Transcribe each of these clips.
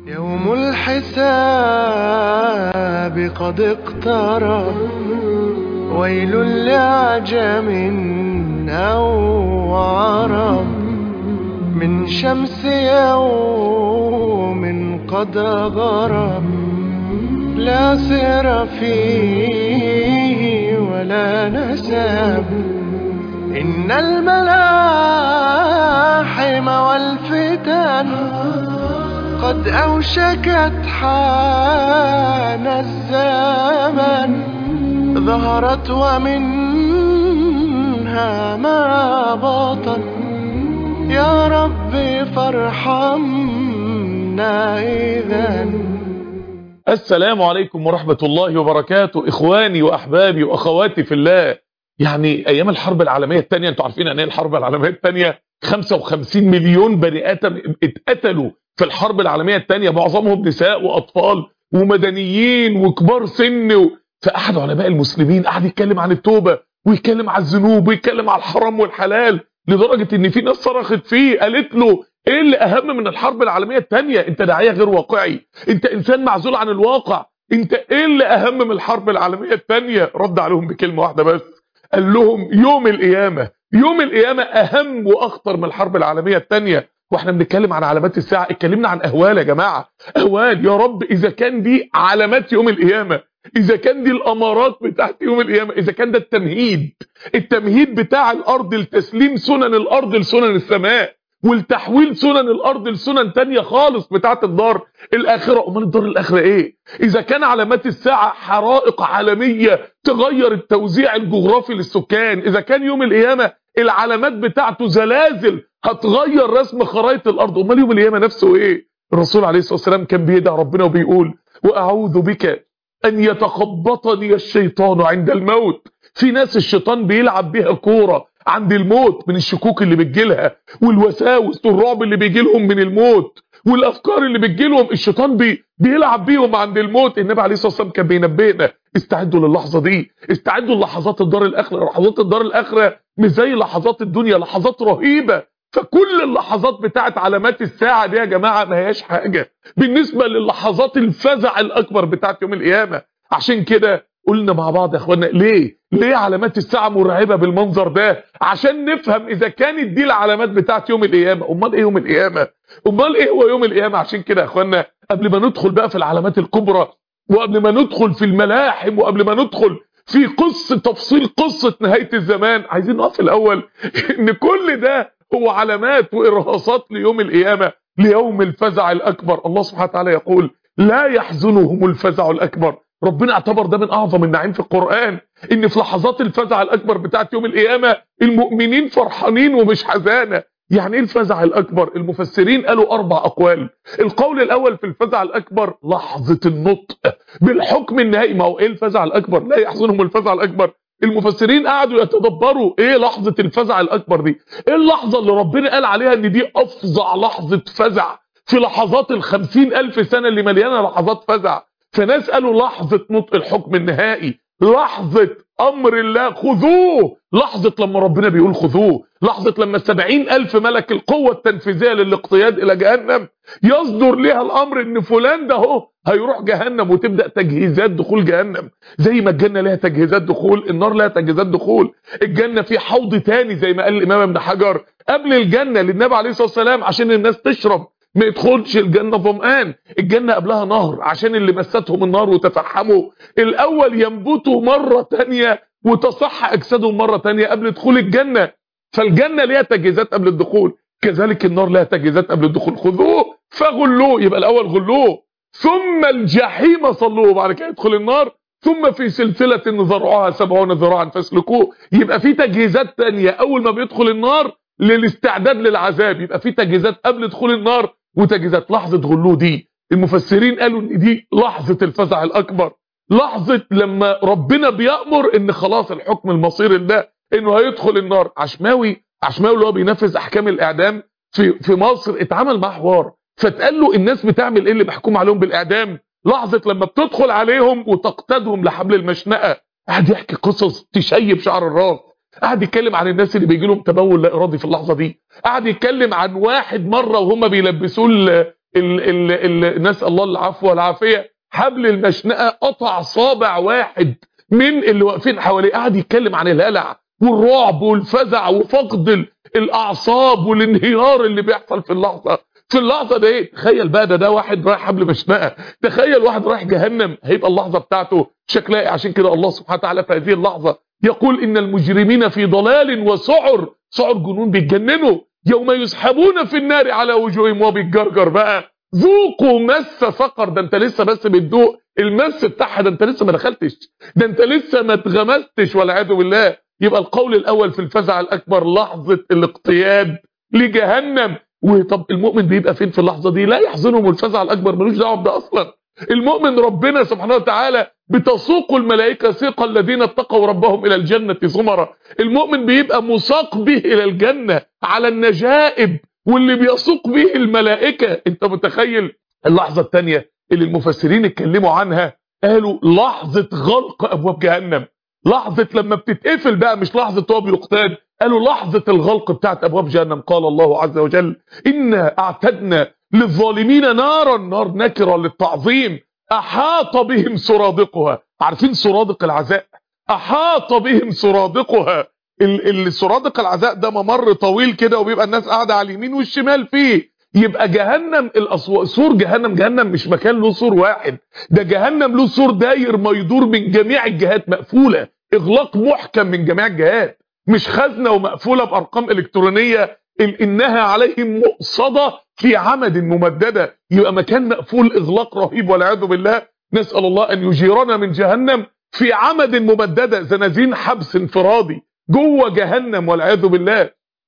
يوم الحساب قد اقترب ويل لعجم أو عرب من شمس يوم قد غرب لا سر فيه ولا نسب إن الملاحم والفتن قد أوشكت حان الزمن ظهرت ومنها ما بطن يا ربي فارحمنا إذا السلام عليكم ورحمة الله وبركاته إخواني وأحبابي وأخواتي في الله يعني أيام الحرب العالمية الثانية أنتوا عارفين أن هي الحرب العالمية الثانية 55 مليون بني آدم اتقتلوا في الحرب العالمية الثانية معظمهم نساء وأطفال ومدنيين وكبار سن و... فأحد علماء المسلمين قعد يتكلم عن التوبة ويتكلم عن الذنوب ويتكلم عن الحرام والحلال لدرجة ان في ناس صرخت فيه قالت له ايه اللي اهم من الحرب العالمية الثانية انت داعية غير واقعي انت انسان معزول عن الواقع انت ايه اللي اهم من الحرب العالمية الثانية رد عليهم بكلمة واحدة بس قال لهم يوم القيامة يوم القيامة اهم واخطر من الحرب العالمية الثانية واحنا بنتكلم عن علامات الساعة اتكلمنا عن اهوال يا جماعة اهوال يا رب اذا كان دي علامات يوم القيامة اذا كان دي الامارات بتاعت يوم القيامة اذا كان ده التمهيد التمهيد بتاع الارض لتسليم سنن الارض لسنن السماء والتحويل سنن الارض لسنن تانية خالص بتاعت الدار الاخرة امال الدار الاخرة ايه اذا كان علامات الساعة حرائق عالمية تغير التوزيع الجغرافي للسكان اذا كان يوم القيامة العلامات بتاعته زلازل هتغير رسم خرائط الارض امال يوم القيامة نفسه ايه الرسول عليه الصلاة والسلام كان بيدعي ربنا وبيقول واعوذ بك ان يتخبطني الشيطان عند الموت في ناس الشيطان بيلعب بيها كورة عند الموت من الشكوك اللي بتجيلها والوساوس والرعب اللي بيجيلهم من الموت والافكار اللي بتجيلهم الشيطان بي بيلعب بيهم عند الموت النبي عليه الصلاه والسلام كان بينبهنا استعدوا للحظه دي استعدوا للحظات الدار الاخره لحظات الدار الاخره مش زي لحظات الدنيا لحظات رهيبه فكل اللحظات بتاعت علامات الساعه دي يا جماعه ما هياش حاجه بالنسبه للحظات الفزع الاكبر بتاعت يوم القيامه عشان كده قلنا مع بعض يا اخوانا ليه ليه علامات الساعه مرعبه بالمنظر ده عشان نفهم اذا كانت دي العلامات بتاعت يوم القيامه امال ايه يوم القيامه امال ايه هو يوم القيامه عشان كده يا اخوانا قبل ما ندخل بقى في العلامات الكبرى وقبل ما ندخل في الملاحم وقبل ما ندخل في قصه تفصيل قصه نهايه الزمان عايزين نقف الاول ان كل ده هو علامات وارهاصات ليوم القيامه ليوم الفزع الاكبر الله سبحانه وتعالى يقول لا يحزنهم الفزع الاكبر ربنا اعتبر ده من اعظم النعيم في القرآن ان في لحظات الفزع الاكبر بتاعت يوم القيامة المؤمنين فرحانين ومش حزانة يعني ايه الفزع الاكبر المفسرين قالوا اربع اقوال القول الاول في الفزع الاكبر لحظة النطق بالحكم النهائي ما هو ايه الفزع الاكبر لا يحزنهم الفزع الاكبر المفسرين قعدوا يتدبروا ايه لحظة الفزع الاكبر دي ايه اللحظة اللي ربنا قال عليها ان دي افظع لحظة فزع في لحظات الخمسين الف سنة اللي مليانة لحظات فزع فناس قالوا لحظة نطق الحكم النهائي لحظة امر الله خذوه لحظة لما ربنا بيقول خذوه لحظة لما السبعين الف ملك القوة التنفيذية للاقتياد الى جهنم يصدر لها الامر ان فلان ده هو هيروح جهنم وتبدأ تجهيزات دخول جهنم زي ما الجنة لها تجهيزات دخول النار لها تجهيزات دخول الجنة في حوض تاني زي ما قال الامام ابن حجر قبل الجنة للنبي عليه الصلاة والسلام عشان الناس تشرب ما يدخلش الجنة ظمآن الجنة قبلها نهر عشان اللي مستهم النار وتفحموا الاول ينبتوا مرة تانية وتصح اجسادهم مرة تانية قبل دخول الجنة فالجنة ليها تجهيزات قبل الدخول كذلك النار لها تجهيزات قبل الدخول خذوه فغلوه يبقى الاول غلوه ثم الجحيم صلوه وبعد كده يدخل النار ثم في سلسلة ذرعها سبعون ذراعا فاسلكوه يبقى في تجهيزات تانية اول ما بيدخل النار للاستعداد للعذاب يبقى في تجهيزات قبل دخول النار وتجهيزات لحظة غلو دي المفسرين قالوا ان دي لحظة الفزع الاكبر لحظة لما ربنا بيأمر ان خلاص الحكم المصير ده انه هيدخل النار عشماوي عشماوي اللي هو بينفذ احكام الاعدام في في مصر اتعمل معاه حوار فاتقال له الناس بتعمل ايه اللي محكوم عليهم بالاعدام لحظة لما بتدخل عليهم وتقتادهم لحبل المشنقة قاعد يحكي قصص تشيب شعر الراس قاعد يتكلم عن الناس اللي بيجي لهم تبول لا ارادي في اللحظه دي قاعد يتكلم عن واحد مره وهم بيلبسوه ال ال ال نسال الله العفو والعافيه حبل المشنقه قطع صابع واحد من اللي واقفين حواليه قاعد يتكلم عن الهلع والرعب والفزع وفقد ال- الاعصاب والانهيار اللي بيحصل في اللحظه في اللحظه دي إيه؟ تخيل بقى ده ده واحد رايح حبل مشنقه تخيل واحد رايح جهنم هيبقى اللحظه بتاعته شكلها إيه؟ عشان كده الله سبحانه وتعالى في هذه اللحظه يقول ان المجرمين في ضلال وسعر سعر جنون بيتجننوا يوم يسحبون في النار على وجوههم وهو بيتجرجر بقى ذوقوا مس سقر ده انت لسه بس بتذوق المس بتاعها ده انت لسه ما دخلتش ده انت لسه ما اتغمستش والعياذ بالله يبقى القول الاول في الفزع الاكبر لحظه الاقتياد لجهنم وطب المؤمن بيبقى فين في اللحظه دي لا يحزنهم الفزع الاكبر ملوش دعوه بده اصلا المؤمن ربنا سبحانه وتعالى بتسوق الملائكه سيق الذين اتقوا ربهم الى الجنه زمرا المؤمن بيبقى مساق به الى الجنه على النجائب واللي بيسوق به الملائكه انت متخيل اللحظه الثانيه اللي المفسرين اتكلموا عنها قالوا لحظه غلق ابواب جهنم لحظه لما بتتقفل بقى مش لحظه هو بيقتاد قالوا لحظه الغلق بتاعت ابواب جهنم قال الله عز وجل انا اعتدنا للظالمين نارا نار نكره للتعظيم احاط بهم سرادقها عارفين سرادق العزاء احاط بهم سرادقها ال- السرادق العزاء ده ممر طويل كده وبيبقى الناس قاعده على اليمين والشمال فيه يبقى جهنم الأسو... سور جهنم جهنم مش مكان له سور واحد ده جهنم له سور داير ما يدور من جميع الجهات مقفوله اغلاق محكم من جميع الجهات مش خزنه ومقفوله بارقام الكترونيه ال- انها عليهم مؤصده في عمد ممدده يبقى مكان مقفول اغلاق رهيب والعياذ بالله نسال الله ان يجيرنا من جهنم في عمد ممدده زنازين حبس انفرادي جوه جهنم والعياذ بالله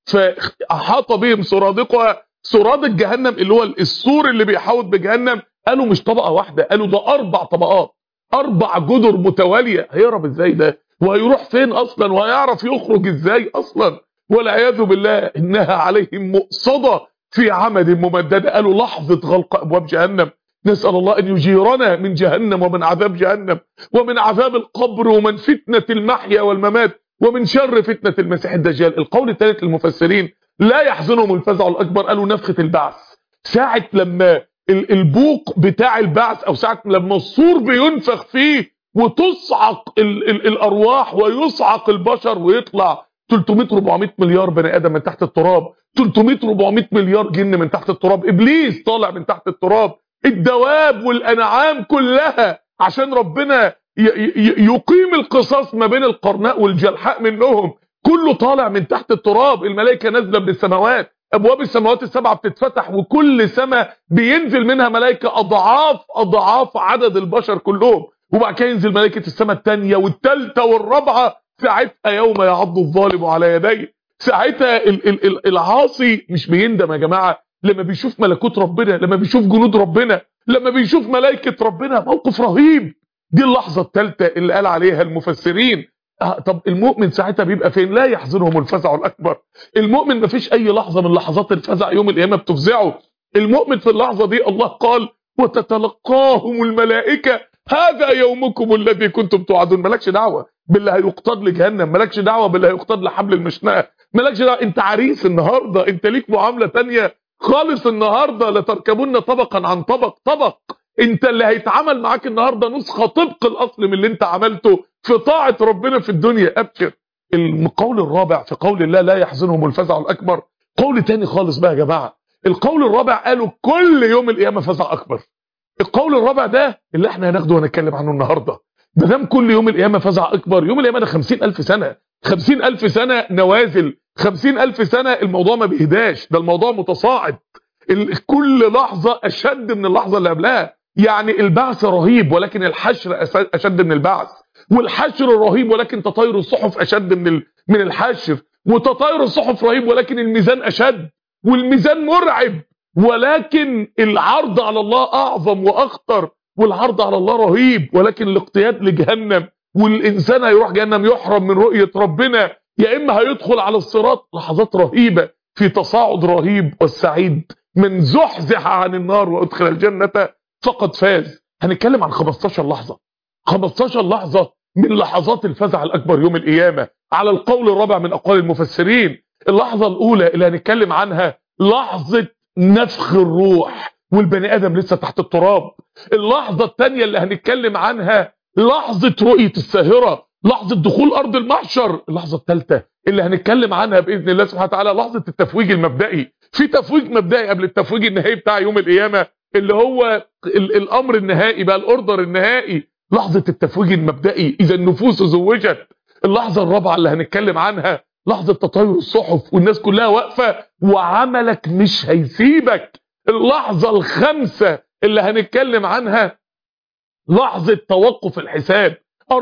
فاحاط بهم سرادقها سرادق جهنم اللي هو السور اللي بيحاوط بجهنم قالوا مش طبقه واحده قالوا ده اربع طبقات اربع جدر متواليه هيهرب ازاي ده وهيروح فين اصلا وهيعرف يخرج ازاي اصلا والعياذ بالله انها عليهم مؤصده في عمد ممدده قالوا لحظه غلق ابواب جهنم نسال الله ان يجيرنا من جهنم ومن عذاب جهنم ومن عذاب القبر ومن فتنه المحيا والممات ومن شر فتنه المسيح الدجال القول الثالث للمفسرين لا يحزنهم الفزع الاكبر قالوا نفخه البعث ساعه لما ال- البوق بتاع البعث او ساعه لما الصور بينفخ فيه وتصعق ال ال الارواح ويصعق البشر ويطلع 300 400 مليار بني ادم من تحت التراب 300 400 مليار جن من تحت التراب ابليس طالع من تحت التراب الدواب والانعام كلها عشان ربنا ي- ي- يقيم القصاص ما بين القرناء والجلحاء منهم كله طالع من تحت التراب الملائكه نازله من السماوات ابواب السماوات السبعه بتتفتح وكل سماء بينزل منها ملائكه اضعاف اضعاف عدد البشر كلهم وبعد كده ينزل ملائكه السماء الثانيه والثالثه والرابعه ساعتها يوم يعض الظالم على يديه ساعتها ال- ال- ال- العاصي مش بيندم يا جماعه لما بيشوف ملكوت ربنا لما بيشوف جنود ربنا لما بيشوف ملائكه ربنا موقف رهيب دي اللحظه الثالثه اللي قال عليها المفسرين آه طب المؤمن ساعتها بيبقى فين لا يحزنهم الفزع الاكبر المؤمن ما فيش اي لحظه من لحظات الفزع يوم القيامه بتفزعه المؤمن في اللحظه دي الله قال وتتلقاهم الملائكه هذا يومكم الذي كنتم توعدون مالكش دعوه باللي هيقتاد لجهنم مالكش دعوه باللي هيقتاد لحبل المشنقه مالكش دعوه انت عريس النهارده انت ليك معامله تانية خالص النهارده لتركبن طبقا عن طبق طبق انت اللي هيتعامل معاك النهارده نسخه طبق الاصل من اللي انت عملته في طاعه ربنا في الدنيا ابشر القول الرابع في قول الله لا يحزنهم الفزع الاكبر قول تاني خالص بقى يا جماعه القول الرابع قالوا كل يوم القيامه فزع اكبر القول الرابع ده اللي احنا هناخده ونتكلم عنه النهارده ما دام كل يوم القيامه فزع اكبر يوم القيامه ده 50000 سنه 50000 سنه نوازل 50000 سنه الموضوع ما بيهداش ده الموضوع متصاعد ال- كل لحظه اشد من اللحظه اللي قبلها يعني البعث رهيب ولكن الحشر أس- اشد من البعث والحشر رهيب ولكن تطاير الصحف اشد من ال- من الحشر وتطاير الصحف رهيب ولكن الميزان اشد والميزان مرعب ولكن العرض على الله اعظم واخطر والعرض على الله رهيب ولكن الاقتياد لجهنم والانسان هيروح جهنم يحرم من رؤيه ربنا يا اما هيدخل على الصراط لحظات رهيبه في تصاعد رهيب والسعيد من زحزح عن النار وادخل الجنه فقد فاز هنتكلم عن 15 لحظه 15 لحظه من لحظات الفزع الاكبر يوم القيامه على القول الرابع من اقوال المفسرين اللحظه الاولى اللي هنتكلم عنها لحظه نفخ الروح والبني ادم لسه تحت التراب اللحظه الثانيه اللي هنتكلم عنها لحظه رؤيه الساهره لحظه دخول ارض المحشر اللحظه الثالثه اللي هنتكلم عنها باذن الله سبحانه وتعالى لحظه التفويج المبدئي في تفويج مبدئي قبل التفويج النهائي بتاع يوم القيامه اللي هو ال الامر النهائي بقى الاوردر النهائي لحظه التفويج المبدئي اذا النفوس زوجت اللحظه الرابعه اللي هنتكلم عنها لحظه تطاير الصحف والناس كلها واقفه وعملك مش هيسيبك اللحظه الخامسه اللي هنتكلم عنها لحظه توقف الحساب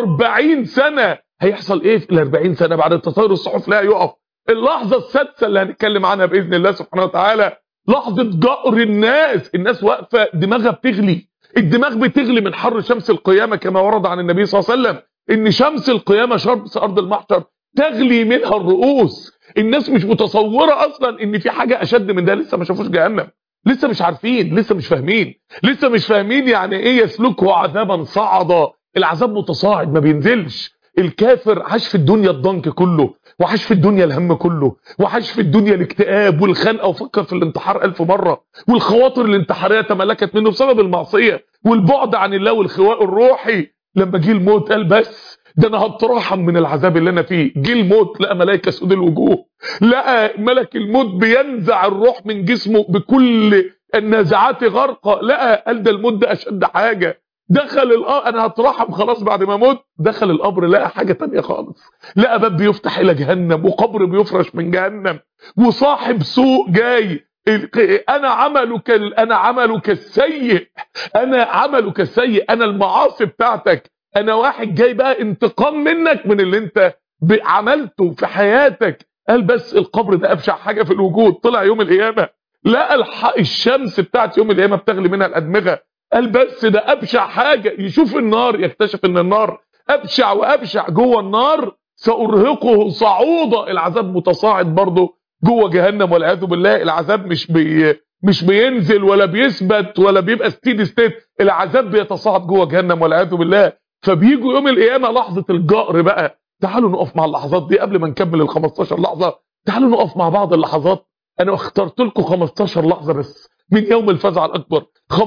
40 سنه هيحصل ايه في ال 40 سنه بعد تطاير الصحف لا يقف اللحظه السادسه اللي هنتكلم عنها باذن الله سبحانه وتعالى لحظه جأر الناس الناس واقفه دماغها بتغلي الدماغ بتغلي من حر شمس القيامه كما ورد عن النبي صلى الله عليه وسلم ان شمس القيامه شمس ارض المحشر تغلي منها الرؤوس الناس مش متصوره اصلا ان في حاجه اشد من ده لسه ما شافوش جهنم لسه مش عارفين لسه مش فاهمين لسه مش فاهمين يعني ايه يسلكه عذابا صعدا العذاب متصاعد ما بينزلش الكافر عاش في الدنيا الضنك كله وعاش في الدنيا الهم كله وعاش في الدنيا الاكتئاب والخنقه وفكر في الانتحار ألف مرة والخواطر الانتحاريه تملكت منه بسبب المعصيه والبعد عن الله والخواء الروحي لما جه الموت قال بس ده انا هترحم من العذاب اللي انا فيه جه الموت لقى ملائكه سود الوجوه لقى ملك الموت بينزع الروح من جسمه بكل النازعات غرقه لقى قال ده الموت ده اشد حاجه دخل القبر انا هترحم خلاص بعد ما اموت دخل القبر لقى حاجه تانية خالص لقى باب بيفتح الى جهنم وقبر بيفرش من جهنم وصاحب سوء جاي انا عملك انا عملك السيء انا عملك السيء انا المعاصي بتاعتك انا واحد جاي بقى انتقام منك من اللي انت عملته في حياتك قال بس القبر ده ابشع حاجه في الوجود طلع يوم القيامه لقى الحق الشمس بتاعت يوم القيامه بتغلي منها الادمغه قال بس ده ابشع حاجه يشوف النار يكتشف ان النار ابشع وابشع جوه النار سارهقه صعودا العذاب متصاعد برضه جوه جهنم والعياذ بالله العذاب مش بي مش بينزل ولا بيثبت ولا بيبقى ستيدي ستيت العذاب بيتصاعد جوه جهنم والعياذ بالله فبيجوا يوم القيامه لحظه الجأر بقى تعالوا نقف مع اللحظات دي قبل ما نكمل ال 15 لحظه تعالوا نقف مع بعض اللحظات انا اخترت لكم 15 لحظه بس من يوم الفزع الاكبر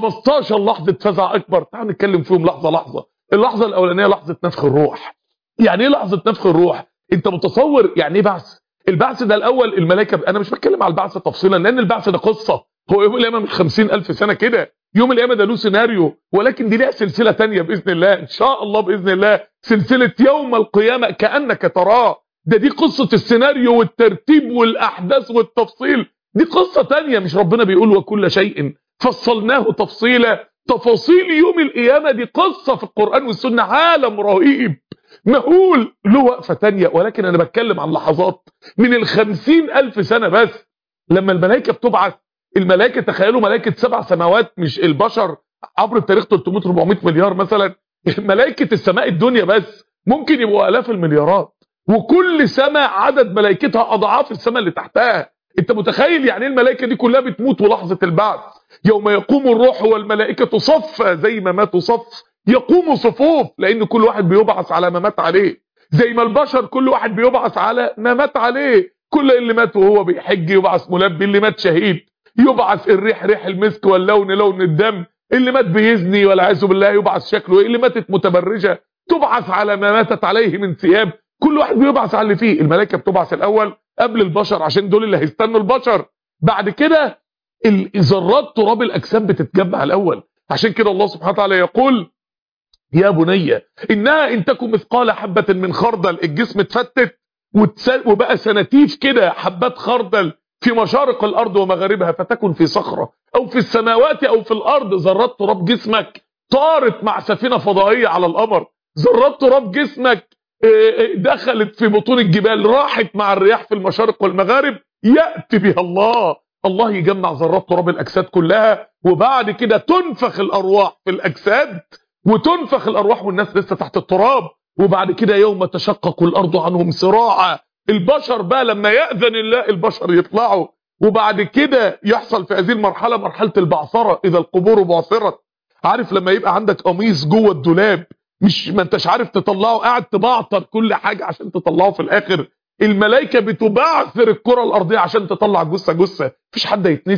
15 لحظه فزع اكبر تعالوا نتكلم فيهم لحظه لحظه اللحظه الاولانيه لحظه نفخ الروح يعني ايه لحظه نفخ الروح انت متصور يعني ايه بعث البعث ده الاول الملائكه انا مش بتكلم على البعث تفصيلا لان البعث ده قصه هو يوم القيامه مش 50000 سنه كده يوم القيامه ده له سيناريو ولكن دي ليها سلسله تانية باذن الله ان شاء الله باذن الله سلسله يوم القيامه كانك تراه ده دي قصه السيناريو والترتيب والاحداث والتفصيل دي قصه تانية مش ربنا بيقول وكل شيء فصلناه تفصيلا تفاصيل يوم القيامه دي قصه في القران والسنه عالم رهيب مهول له وقفه تانية ولكن انا بتكلم عن لحظات من الخمسين الف سنه بس لما الملائكه بتبعث الملائكه تخيلوا ملائكه سبع سماوات مش البشر عبر التاريخ 300 400 مليار مثلا ملائكه السماء الدنيا بس ممكن يبقوا الاف المليارات وكل سماء عدد ملائكتها اضعاف السماء اللي تحتها انت متخيل يعني ايه الملائكه دي كلها بتموت ولحظه البعث يوم يقوم الروح والملائكه صفا زي ما ماتوا صف يقوموا صفوف لان كل واحد بيبعث على ما مات عليه زي ما البشر كل واحد بيبعث على ما مات عليه كل اللي مات وهو بيحج يبعث ملبي اللي مات شهيد يبعث الريح ريح المسك واللون لون الدم اللي مات بيزني والعياذ بالله يبعث شكله ايه اللي ماتت متبرجه تبعث على ما ماتت عليه من ثياب كل واحد بيبعث على اللي فيه الملائكه بتبعث الاول قبل البشر عشان دول اللي هيستنوا البشر بعد كده ذرات تراب الاجسام بتتجمع الاول عشان كده الله سبحانه وتعالى يقول يا بني انها ان تكن مثقال حبه من خردل الجسم اتفتت وبقى سنتيف كده حبات خردل في مشارق الارض ومغاربها فتكن في صخره او في السماوات او في الارض ذرات تراب جسمك طارت مع سفينه فضائيه على القمر ذرات تراب جسمك دخلت في بطون الجبال راحت مع الرياح في المشارق والمغارب ياتي بها الله الله يجمع ذرات تراب الاجساد كلها وبعد كده تنفخ الارواح في الاجساد وتنفخ الارواح والناس لسه تحت التراب وبعد كده يوم تشقق الارض عنهم سراعا البشر بقى لما ياذن الله البشر يطلعوا وبعد كده يحصل في هذه المرحله مرحله البعثره اذا القبور بعثرت عارف لما يبقى عندك قميص جوه الدولاب مش ما انتش عارف تطلعه قاعد تبعتر كل حاجه عشان تطلعه في الاخر الملائكه بتبعثر الكره الارضيه عشان تطلع جثه جثه مفيش حد يتنسي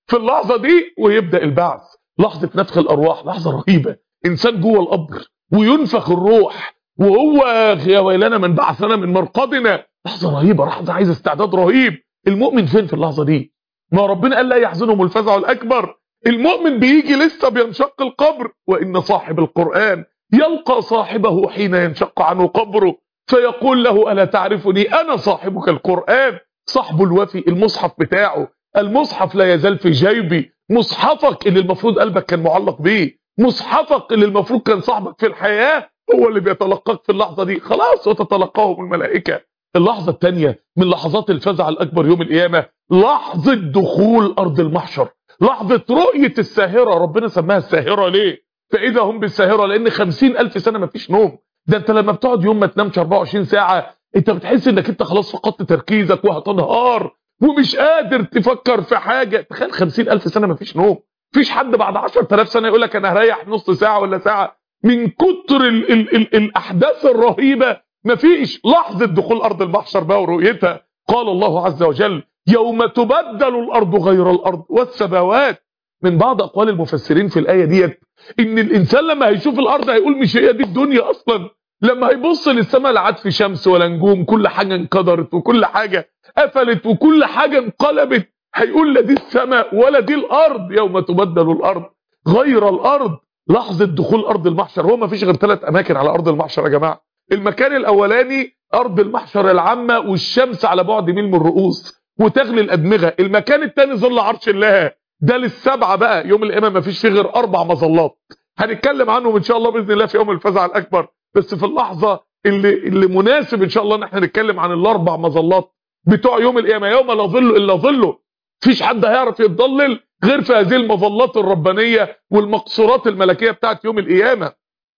في اللحظة دي ويبدأ البعث لحظة نفخ الأرواح لحظة رهيبة إنسان جوه القبر وينفخ الروح وهو يا ويلنا من بعثنا من مرقدنا لحظة رهيبة لحظة عايزة استعداد رهيب المؤمن فين في اللحظة دي ما ربنا قال لا يحزنهم الفزع الأكبر المؤمن بيجي لسه بينشق القبر وإن صاحب القرآن يلقى صاحبه حين ينشق عنه قبره فيقول له ألا تعرفني أنا صاحبك القرآن صاحب الوفي المصحف بتاعه المصحف لا يزال في جيبي مصحفك اللي المفروض قلبك كان معلق بيه مصحفك اللي المفروض كان صاحبك في الحياة هو اللي بيتلقاك في اللحظة دي خلاص وتتلقاهم الملائكة اللحظة الثانية من لحظات الفزع الأكبر يوم القيامة لحظة دخول أرض المحشر لحظة رؤية الساهرة ربنا سماها الساهرة ليه فإذا هم بالساهرة لأن خمسين ألف سنة مفيش نوم ده انت لما بتقعد يوم ما تنامش 24 ساعة انت بتحس انك انت خلاص فقدت تركيزك وهتنهار ومش قادر تفكر في حاجة تخيل 50 ألف سنة مفيش نوم مفيش حد بعد 10000 سنة يقول لك انا هريح نص ساعة ولا ساعة من كتر ال ال ال الأحداث الرهيبة مفيش لحظة دخول أرض المحشر بقى ورؤيتها قال الله عز وجل يوم تبدل الأرض غير الأرض والسماوات من بعض أقوال المفسرين في الآية ديت إن الإنسان لما هيشوف الأرض هيقول مش هي دي الدنيا أصلا لما هيبص للسماء لا عاد في شمس ولا نجوم كل حاجة انقدرت وكل حاجة قفلت وكل حاجة انقلبت هيقول لا دي السماء ولا دي الأرض يوم تبدل الأرض غير الأرض لحظة دخول أرض المحشر هو ما فيش غير ثلاث أماكن على أرض المحشر يا جماعة المكان الأولاني أرض المحشر العامة والشمس على بعد ميل من الرؤوس وتغلي الأدمغة المكان الثاني ظل عرش الله ده للسبعة بقى يوم القيامة ما فيش فيه غير أربع مظلات هنتكلم عنهم إن شاء الله بإذن الله في يوم الفزع الأكبر بس في اللحظة اللي, اللي مناسب إن شاء الله إن احنا نتكلم عن الأربع مظلات بتوع يوم القيامة يوم لا ظل إلا ظله فيش حد هيعرف يتضلل غير في هذه المظلات الربانية والمقصورات الملكية بتاعت يوم القيامة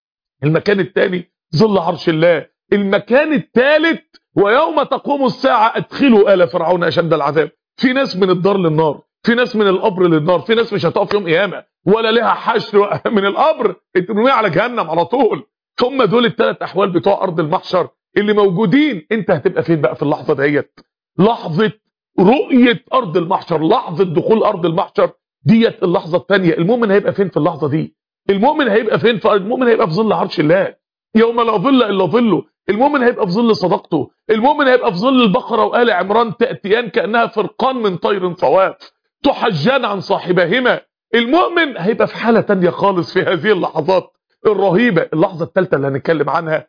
المكان الثاني ظل عرش الله المكان الثالث ويوم تقوم الساعة ادخلوا آل فرعون أشد العذاب في ناس من الدار للنار في ناس من القبر للنار في ناس مش هتقف يوم قيامة ولا لها حشر من القبر انت مرميه على جهنم على طول ثم دول الثلاث احوال بتوع ارض المحشر اللي موجودين انت هتبقى فين بقى في اللحظه ديت لحظه رؤيه ارض المحشر لحظه دخول ارض المحشر ديت اللحظه الثانيه المؤمن هيبقى فين في اللحظه دي المؤمن هيبقى فين في المؤمن هيبقى في ظل عرش الله يوم لا ظل الا ظله المؤمن هيبقى في ظل صداقته المؤمن هيبقى في ظل البقره وآل عمران تأتيان كأنها فرقان من طير صواف تحجان عن صاحبهما المؤمن هيبقى في حالة تانية خالص في هذه اللحظات الرهيبة اللحظة الثالثة اللي هنتكلم عنها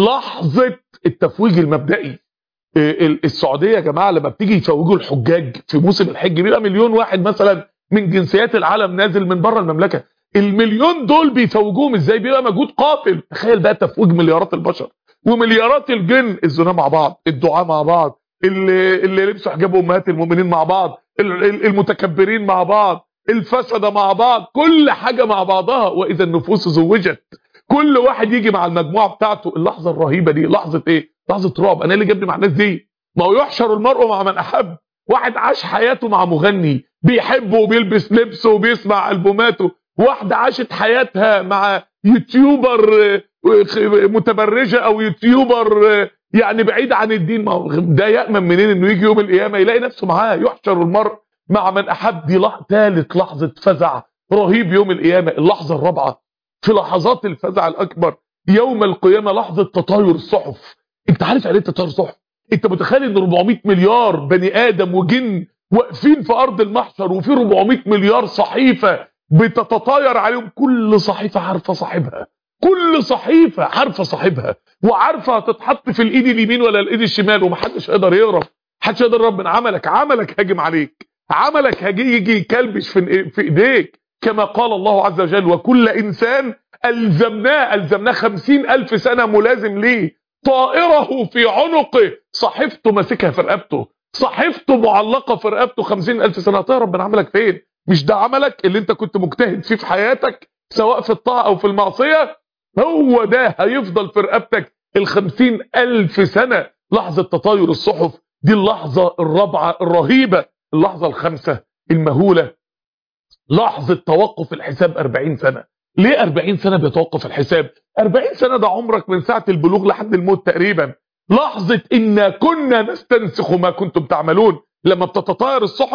لحظة التفويج المبدئي السعودية يا جماعة لما بتيجي يفوجوا الحجاج في موسم الحج بيبقى مليون واحد مثلا من جنسيات العالم نازل من بره المملكة المليون دول بيفوجوهم ازاي بيبقى مجهود قاتل تخيل بقى تفويج مليارات البشر ومليارات الجن الزنا مع بعض الدعاء مع بعض اللي, اللي لبسوا حجاب امهات المؤمنين مع بعض المتكبرين مع بعض الفسدة مع بعض كل حاجة مع بعضها وإذا النفوس زوجت كل واحد يجي مع المجموعة بتاعته اللحظة الرهيبة دي لحظة ايه لحظة رعب انا اللي جابني مع الناس دي ما هو يحشر المرء مع من احب واحد عاش حياته مع مغني بيحبه وبيلبس لبسه وبيسمع البوماته واحدة عاشت حياتها مع يوتيوبر متبرجة او يوتيوبر يعني بعيد عن الدين ما هو ده يأمن منين انه يجي يوم القيامة يلاقي نفسه معاه يحشر المرء مع من احب دي لح... ثالث لحظة فزع رهيب يوم القيامة اللحظة الرابعة في لحظات الفزع الاكبر يوم القيامة لحظة تطاير الصحف انت عارف يعني ايه تطاير الصحف انت متخيل ان 400 مليار بني ادم وجن واقفين في ارض المحشر وفي 400 مليار صحيفة بتتطاير عليهم كل صحيفة عارفة صاحبها كل صحيفة عارفة صاحبها وعارفة هتتحط في الايد اليمين ولا الايد الشمال ومحدش يقدر يهرب محدش يقدر يهرب من عملك عملك هاجم عليك عملك هيجي يجي يكلبش في في ايديك كما قال الله عز وجل وكل انسان الزمناه الزمناه خمسين الف سنة ملازم ليه طائره في عنقه صحيفته ماسكها في رقبته صحيفته معلقة في رقبته خمسين الف سنة هتهرب من عملك فين مش ده عملك اللي انت كنت مجتهد فيه في حياتك سواء في الطاعة او في المعصية هو ده هيفضل في رقبتك الخمسين الف سنة لحظة تطاير الصحف دي اللحظة الرابعة الرهيبة اللحظة الخامسة المهولة لحظة توقف الحساب 40 سنة ليه 40 سنة بيتوقف الحساب 40 سنة ده عمرك من ساعة البلوغ لحد الموت تقريبا لحظة إن كنا نستنسخ ما كنتم تعملون لما بتتطاير الصحف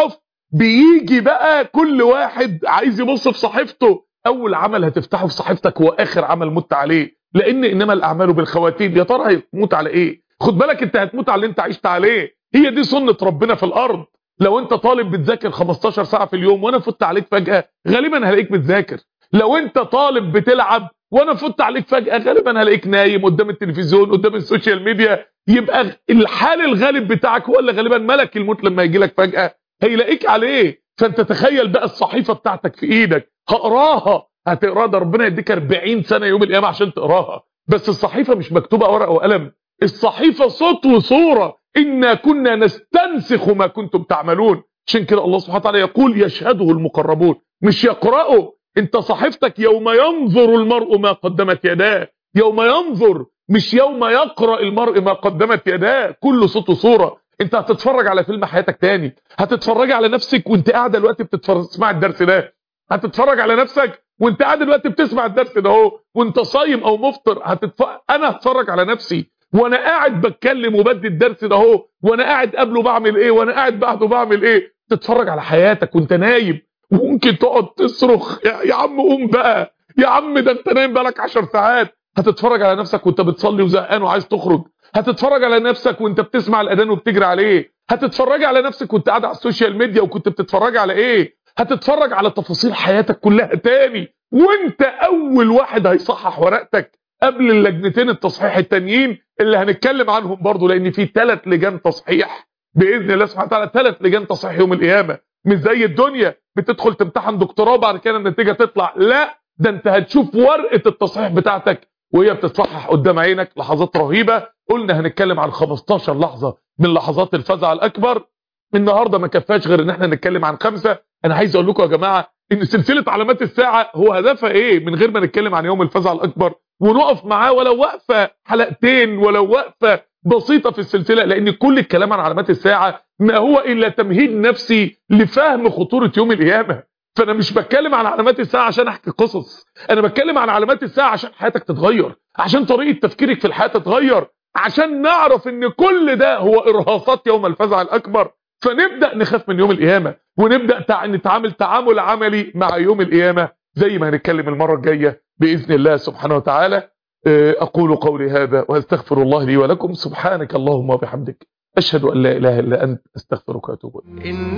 بيجي بقى كل واحد عايز يبص في صحيفته اول عمل هتفتحه في صحيفتك هو اخر عمل مت عليه لان انما الاعمال بالخواتيم يا ترى هتموت على ايه خد بالك انت هتموت على اللي انت عشت عليه هي دي سنه ربنا في الارض لو انت طالب بتذاكر 15 ساعه في اليوم وانا فت عليك فجاه غالبا هلاقيك بتذاكر لو انت طالب بتلعب وانا فت عليك فجاه غالبا هلاقيك نايم قدام التلفزيون قدام السوشيال ميديا يبقى الحال الغالب بتاعك هو اللي غالبا ملك الموت لما يجي لك فجاه هيلاقيك عليه فانت تخيل بقى الصحيفه بتاعتك في ايدك هقراها هتقراها ده ربنا يديك 40 سنه يوم القيامه عشان تقراها بس الصحيفه مش مكتوبه ورقه وقلم الصحيفه صوت وصوره انا كنا نستنسخ ما كنتم تعملون عشان كده الله سبحانه وتعالى يقول يشهده المقربون مش يقرأوا انت صحيفتك يوم ينظر المرء ما قدمت يداه يوم ينظر مش يوم يقرأ المرء ما قدمت يداه كل صوت وصورة انت هتتفرج على فيلم حياتك تاني هتتفرج على نفسك وانت قاعده دلوقتي بتسمع الدرس ده هتتفرج على نفسك وانت قاعد دلوقتي بتسمع الدرس ده اهو وانت صايم او مفطر هتتف... انا هتفرج على نفسي وانا قاعد بتكلم وبدي الدرس ده اهو وانا قاعد قبله بعمل ايه وانا قاعد بعده بعمل ايه تتفرج على حياتك وانت نايم وممكن تقعد تصرخ يا, يا عم قوم بقى يا عم ده انت نايم بقالك 10 ساعات هتتفرج على نفسك وانت بتصلي وزهقان وعايز تخرج هتتفرج على نفسك وانت بتسمع الاذان وبتجري عليه هتتفرج على نفسك وانت قاعد على السوشيال ميديا وكنت بتتفرج على ايه هتتفرج على تفاصيل حياتك كلها تاني وانت اول واحد هيصحح ورقتك قبل اللجنتين التصحيح التانيين اللي هنتكلم عنهم برضو لان في ثلاث لجان تصحيح باذن الله سبحانه وتعالى ثلاث لجان تصحيح يوم القيامه مش زي الدنيا بتدخل تمتحن دكتوراه بعد كده النتيجه تطلع لا ده انت هتشوف ورقه التصحيح بتاعتك وهي بتتصحح قدام عينك لحظات رهيبه قلنا هنتكلم عن 15 لحظه من لحظات الفزع الاكبر النهارده ما كفاش غير ان احنا نتكلم عن خمسه انا عايز اقول لكم يا جماعه ان سلسله علامات الساعه هو هدفها ايه من غير ما نتكلم عن يوم الفزع الاكبر ونقف معاه ولو وقفه حلقتين ولو وقفه بسيطه في السلسله لان كل الكلام عن علامات الساعه ما هو الا تمهيد نفسي لفهم خطوره يوم القيامه فانا مش بتكلم عن علامات الساعه عشان احكي قصص انا بتكلم عن علامات الساعه عشان حياتك تتغير عشان طريقه تفكيرك في الحياه تتغير عشان نعرف ان كل ده هو ارهاصات يوم الفزع الاكبر فنبدا نخاف من يوم القيامه ونبدا تع... نتعامل تعامل عملي مع يوم القيامه زي ما هنتكلم المره الجايه باذن الله سبحانه وتعالى اقول قولي هذا واستغفر الله لي ولكم سبحانك اللهم وبحمدك اشهد ان لا اله الا انت استغفرك واتوب اليك إن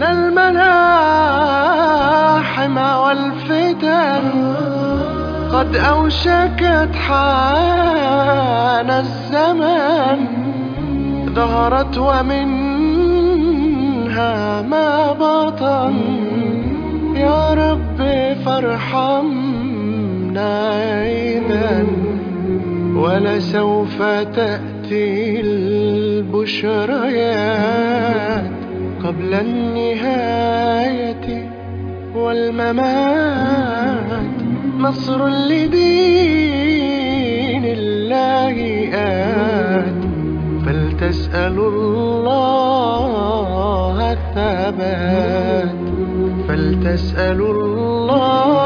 الملاحم والفتن قد أوشكت حان الزمان ظهرت ومنها ما بطن يا رب فارحمنا إذا ولسوف تأتي البشريات قبل النهاية والممات نصر لدين الله آت فلتسألوا الله الثبات فلتسألوا الله